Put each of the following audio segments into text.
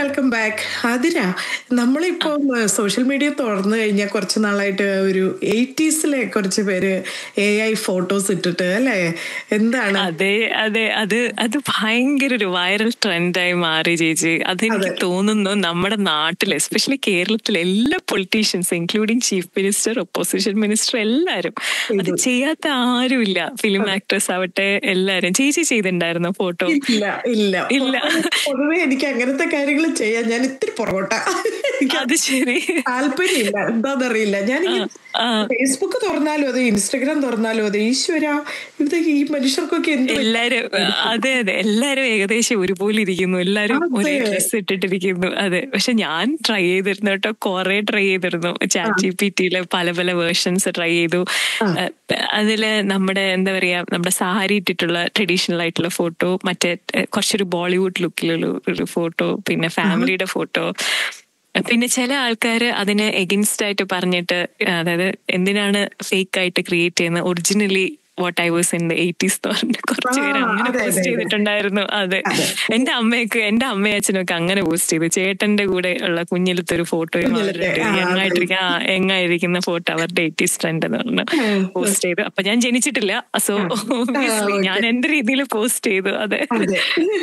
Welcome back Athira നമ്മളിപ്പം social media തുറന്നു കഴിഞ്ഞാൽ കുറച്ച് നാളായിട്ട് ഒരു എയ്റ്റീസിലെ കുറച്ച് പേര് എ ഐ ഫോട്ടോസ് ഇട്ടിട്ട് അല്ലേ എന്താണ് അതെ അതെ അത് അത് ഭയങ്കര ഒരു വൈറൽ ട്രെൻഡായി മാറി ചേച്ചി അതെനിക്ക് തോന്നുന്നു നമ്മുടെ നാട്ടിൽ എസ്പെഷ്യലി കേരളത്തിലെ എല്ലാ politicians including chief minister opposition minister എല്ലാരും അത് ചെയ്യാത്ത ആരുമില്ല ഫിലിം ആക്ട്രസ് ആവട്ടെ എല്ലാരും ചേച്ചി ചെയ്തിട്ടുണ്ടായിരുന്നു ഫോട്ടോ ഇല്ല ഇല്ല ഇല്ല. പൊതുവെ എനിക്ക് അങ്ങനത്തെ കാര്യങ്ങൾ ചെയ്യാൻ ഞാൻ ഇത്തിരി പുറകോട്ട എനിക്ക് അത് ശരി താല്പര്യമില്ല എന്താന്നറിയില്ല ഞാൻ ആ. ഫേസ്ബുക്ക് തുറന്നാലും അതെ ഇൻസ്റ്റഗ്രാം തുറന്നാലും അതെ ഈശ്വര ഇത് ഈ മനുഷ്യർക്കൊക്കെ എന്ത് പറ്റി? എല്ലാരും അതെ അതെ എല്ലാരും ഏകദേശം ഒരുപോലെ ഇരിക്കുന്നു എല്ലാരും അതെ. ഒരേ ഡ്രസ് ഇട്ടിട്ടിരിക്കുന്നു അതെ പക്ഷെ ഞാൻ ട്രൈ ചെയ്തിരുന്നു കേട്ടോ കുറെ ട്രൈ ചെയ്തിരുന്നു ചാറ്റ് ജി പി ടിയിലെ പല പല വേർഷൻസ് ട്രൈ ചെയ്തു ഏഹ്, അതില് നമ്മുടെ എന്താ പറയാ നമ്മുടെ സാരി ഇട്ടിട്ടുള്ള ട്രഡീഷണൽ ആയിട്ടുള്ള ഫോട്ടോ മറ്റേ ഏഹ്, കുറച്ചൊരു ബോളിവുഡ് ലുക്കിലുള്ള ഒരു ഫോട്ടോ പിന്നെ ഫാമിലിയുടെ ഫോട്ടോ പിന്നെ ചില ആൾക്കാർ അതിന് എഗൻസ്റ്റ് ആയിട്ട് പറഞ്ഞിട്ട് അതായത് എന്തിനാണ് ഫേക്ക് ആയിട്ട് ക്രിയേറ്റ് ചെയ്യുന്നത് originally what I was in the eighties പറഞ്ഞ് കുറച്ച് പേര് ആ, അങ്ങനെ അതെ, പോസ്റ്റ് അതെ, അതെ. ചെയ്തിട്ടുണ്ടായിരുന്നു അതെ എന്റെ അമ്മയൊക്കെ എന്റെ അമ്മയും അച്ഛനൊക്കെ അങ്ങനെ പോസ്റ്റ് ചെയ്തു ചേട്ടന്റെ കൂടെ ഉള്ള കുഞ്ഞിലത്തെ ഒരു ഫോട്ടോയും കുഞ്ഞിലത്തെ, അവരുടെ ആ, അതെ. എങ്ങായിട്ടിരിക്കുന്ന ആ എങ്ങായിരിക്കുന്ന ഫോട്ടോ അവരുടെ എയ്റ്റീസ് ട്രെൻഡ് എന്ന് പറഞ്ഞു പോസ്റ്റ് ചെയ്തു അപ്പൊ ഞാൻ ജനിച്ചിട്ടില്ല സോ okay. ഞാൻ എന്റെ രീതിയിൽ പോസ്റ്റ് ചെയ്തു അതെ അതെ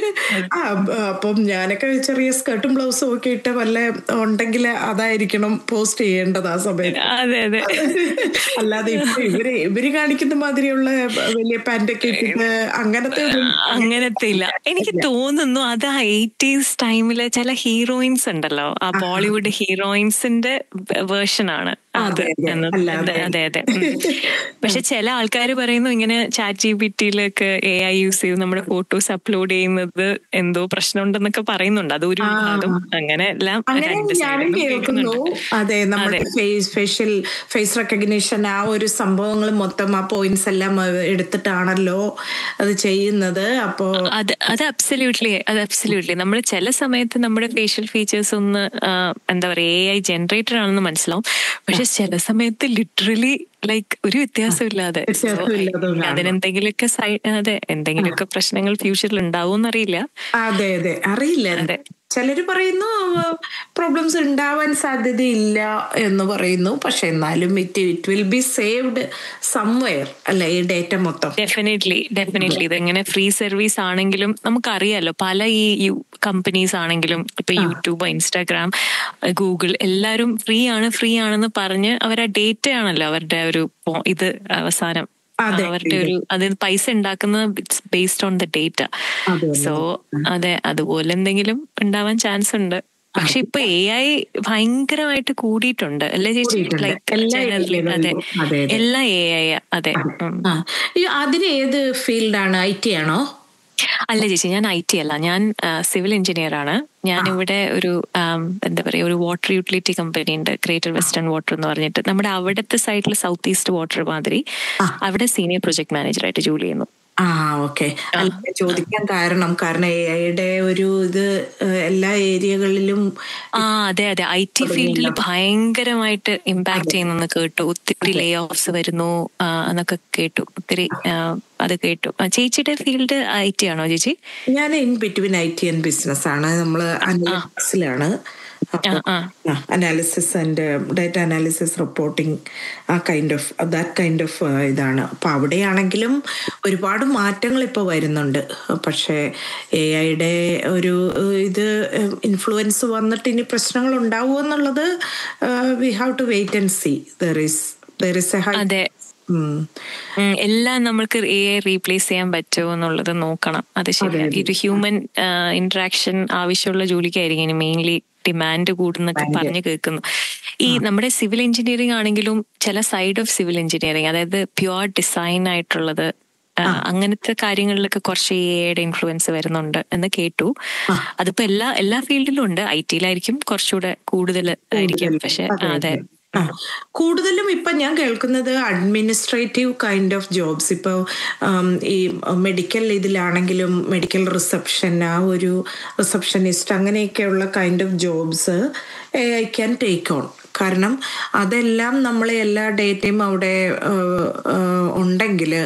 ആ ബ- അപ്പം ഞാനൊക്കെ ചെറിയ സ്കർട്ടും ബ്ലൗസും ഒക്കെ ഇട്ട് വല്ല ഉണ്ടെങ്കിൽ അതായിരിക്കണം പോസ്റ്റ് ചെയ്യേണ്ടത് ആ സമയത്ത് അതെ അതെ അല്ലാതെ ഇപ്പൊ ഇവര് ഇവര് കാണിക്കുന്ന മാതിരിയുള്ള വലിയ പാന്റൊക്കെ ഇട്ടിട്ട് അങ്ങനത്തെ ഒരു അങ്ങനത്തെ ഇല്ല എനിക്ക് തോന്നുന്നു അത് ആ എയ്റ്റീസ് ടൈമില് ചില ഹീറോയിൻസ് ഉണ്ടല്ലോ ആ ബോളിവുഡ് ഹീറോയിൻസിന്റെ വേർഷൻ ആണ് അത് അതെ, അതെ. എന്നത് അല്ലാതെ. അതെ അതെ ഉം. പക്ഷെ ചില ആൾക്കാർ പറയുന്നു ഇങ്ങനെ ചാറ്റ് ജി ബി ടിയിലൊക്കെ എ ഐ യൂസ് ചെയ്ത് നമ്മുടെ ഫോട്ടോസ് അപ്ലോഡ് ചെയ്യുന്നത് എന്തോ പ്രശ്നമുണ്ടെന്നൊക്കെ പറയുന്നുണ്ട് അത് ഒരു ഭാഗം അങ്ങനെ എല്ലാം അങ്ങനെ രണ്ട് ഞാനും സൈഡിലും കേൾക്കുന്നു കേൾക്കുന്നുണ്ട് അതെ നമ്മുടെ ഫേസ് ഫേഷ്യൽ ഫേസ് റെക്കഗ്നീഷൻ ആ ഒരു സംഭവങ്ങൾ മൊത്തം ആ പോയിന്റ്സ് എല്ലാം എടുത്തിട്ടാണല്ലോ അത് ചെയ്യുന്നത് അപ്പോ അത് അത് അബ്സല്യൂട്ട്ലി അത് അബ്സല്യൂട്ട്ലി നമ്മൾ ചില സമയത്ത് നമ്മുടെ ഫേഷ്യൽ ഫീച്ചേഴ്സ് ഒന്ന് ആ, എന്താ പറയാ എ ഐ ജനറേറ്റഡ് ആണെന്ന് മനസ്സിലാവും പക്ഷെ ചില സമയത്ത് ലിറ്ററലി ലൈക്ക് ഒരു വ്യത്യാസമില്ലാതെ So, വ്യത്യാസമില്ലാതെ കാണാം. അതിനെന്തെങ്കിലുമൊക്കെ സൈ അതെ എന്തെങ്കിലുമൊക്കെ പ്രശ്നങ്ങൾ ഫ്യൂച്ചറിൽ ഉണ്ടാവും എന്നറിയില്ല അതെ അതെ അറിയില്ല അതെ. ചിലര് പറയുന്നു പ്രോബ്ലംസ് ഉണ്ടാവാൻ സാധ്യതയില്ല എന്ന് പറയുന്നു പക്ഷെ എന്നാലും it it will be saved somewhere അല്ലെ ഈ ഡേറ്റ മൊത്തം ഡെഫിനറ്റ്ലി ഡെഫിനറ്റ്ലി ഇതെങ്ങനെ ഫ്രീ സർവീസ് ആണെങ്കിലും നമുക്കറിയാലോ പല ഈ കമ്പനീസ് ആണെങ്കിലും ഇപ്പൊ യൂട്യൂബ് ഇൻസ്റ്റാഗ്രാം ഗൂഗിൾ എല്ലാവരും ഫ്രീ ആണ് ഫ്രീ ആണെന്ന് പറഞ്ഞ് അവർ ആ ഡേറ്റ ആണല്ലോ അവരുടെ ഒരു പോ- ഇത് അവസാനം അതെ, അവരുടെ ഒരു അത് പൈസ ഉണ്ടാക്കുന്നത് ബേസ്ഡ് ഓൺ ദ ഡേറ്റ അതെ, അതെ. സോ അതെ അതുപോലെ എന്തെങ്കിലും ഉണ്ടാവാൻ ചാൻസ് ഉണ്ട് പക്ഷെ ഇപ്പൊ എ ഐ ഭയങ്കരമായിട്ട് കൂടിയിട്ടുണ്ട് അല്ലേ ചേച്ചി കൂടിയിട്ടുണ്ട്. ലൈക്ക് എല്ലാ ജനറലി അതെ ലെവലിലും. അതെ, അതെ. എല്ലാ എ ഐ അതെ ഉം. ആ ഈ അതിന് ഏത് ഫീൽഡാണ് ഐ ടി ആണോ അല്ല ചേച്ചി ഞാൻ ഐ ടി അല്ല ഞാൻ സിവിൽ എഞ്ചിനീയർ ആണ് ഞാൻ ഇവിടെ ഒരു ആം, എന്താ പറയാ ഒരു വാട്ടർ യൂട്ടിലിറ്റി കമ്പനി ഉണ്ട് ഗ്രേറ്റർ വെസ്റ്റേൺ വാട്ടർ എന്ന് പറഞ്ഞിട്ട് നമ്മുടെ അവിടുത്തെ സൈഡിൽ സൗത്ത് ഈസ്റ്റ് വാട്ടർ മാതിരി അവിടെ സീനിയർ പ്രൊജക്ട് മാനേജറായിട്ട് ജോലി ചെയ്യുന്നു ആ ഓക്കെ ചോദിക്കാൻ കാരണം കാരണം എ ഐയുടെ ഒരു ഇത് ഏഹ്, എല്ലാ ഏരിയകളിലും ആ അതെ അതെ ഐ ടി ഫീൽഡിൽ ഭയങ്കരമായിട്ട് ഇമ്പാക്ട് ചെയ്യുന്നെന്ന് കേട്ടു ഒത്തിരി ലേ ഓഫ്സ് വരുന്നു ആ, എന്നൊക്കെ കേട്ടു ഒത്തിരി ആ, അത് കേട്ടു ആ, ചേച്ചിയുടെ ഫീൽഡ് ഐ ടി ആണോ ചേച്ചി ഞാൻ in between I T and business ആണ് നമ്മൾ അനലിറ്റിക്സിലാണ് ആ ആ analysis and data analysis reporting ആ kind of that kind of ഇതാണ് അപ്പം അവിടെയാണെങ്കിലും ഒരുപാട് മാറ്റങ്ങൾ ഇപ്പോൾ വരുന്നുണ്ട് പക്ഷേ എ ഐയുടെ ഒരു ഏഹ്, ഇത് ഇൻഫ്ലുവൻസ് വന്നിട്ട് ഇനി പ്രശ്നങ്ങൾ ഉണ്ടാവുമോ എന്നുള്ളത് we have to wait and see there is there is a high അതെ ഉം, എല്ലാം നമ്മൾക്ക് എ ഐ റീപ്ലേസ് ചെയ്യാൻ പറ്റുമോ എന്നുള്ളത് നോക്കണം അത് ശരിയാണ് ഇത് ഹ്യൂമൻ ഇന്ററാക്ഷൻ ആവശ്യമുള്ള ജോലിക്കായിരിക്കും ഇനി മെയിൻലി ഡിമാൻഡ് കൂടുന്നൊക്കെ പറഞ്ഞു കേൾക്കുന്നു ഈ നമ്മുടെ സിവിൽ എഞ്ചിനീയറിംഗ് ആണെങ്കിലും ചില സൈഡ് ഓഫ് സിവിൽ എഞ്ചിനീയറിംഗ് അതായത് പ്യുവർ ഡിസൈൻ ആയിട്ടുള്ളത് ആ, അങ്ങനത്തെ കാര്യങ്ങളിലൊക്കെ കുറച്ച് എ ഐയുടെ ഇൻഫ്ലുവൻസ് വരുന്നുണ്ട് എന്ന് കേട്ടു അതിപ്പോ എല്ലാ എല്ലാ ഫീൽഡിലും ഉണ്ട് ഐ ടിയിലായിരിക്കും കുറച്ചുകൂടെ കൂടുതൽ ആയിരിക്കും പക്ഷെ അതെ ആ, കൂടുതലും ഇപ്പൊ ഞാൻ കേൾക്കുന്നത് അഡ്മിനിസ്ട്രേറ്റീവ് കൈൻഡ് ഓഫ് ജോബ്സ് ഇപ്പോൾ ഈ മെഡിക്കൽ ഇതിലാണെങ്കിലും മെഡിക്കൽ റിസപ്ഷൻ ആ ഒരു റിസപ്ഷനിസ്റ്റ് അങ്ങനെയൊക്കെയുള്ള kind of jobs I can take on കാരണം അതെല്ലാം നമ്മളെ എല്ലാ ഡേറ്റയും അവിടെ ഉണ്ടെങ്കിൽ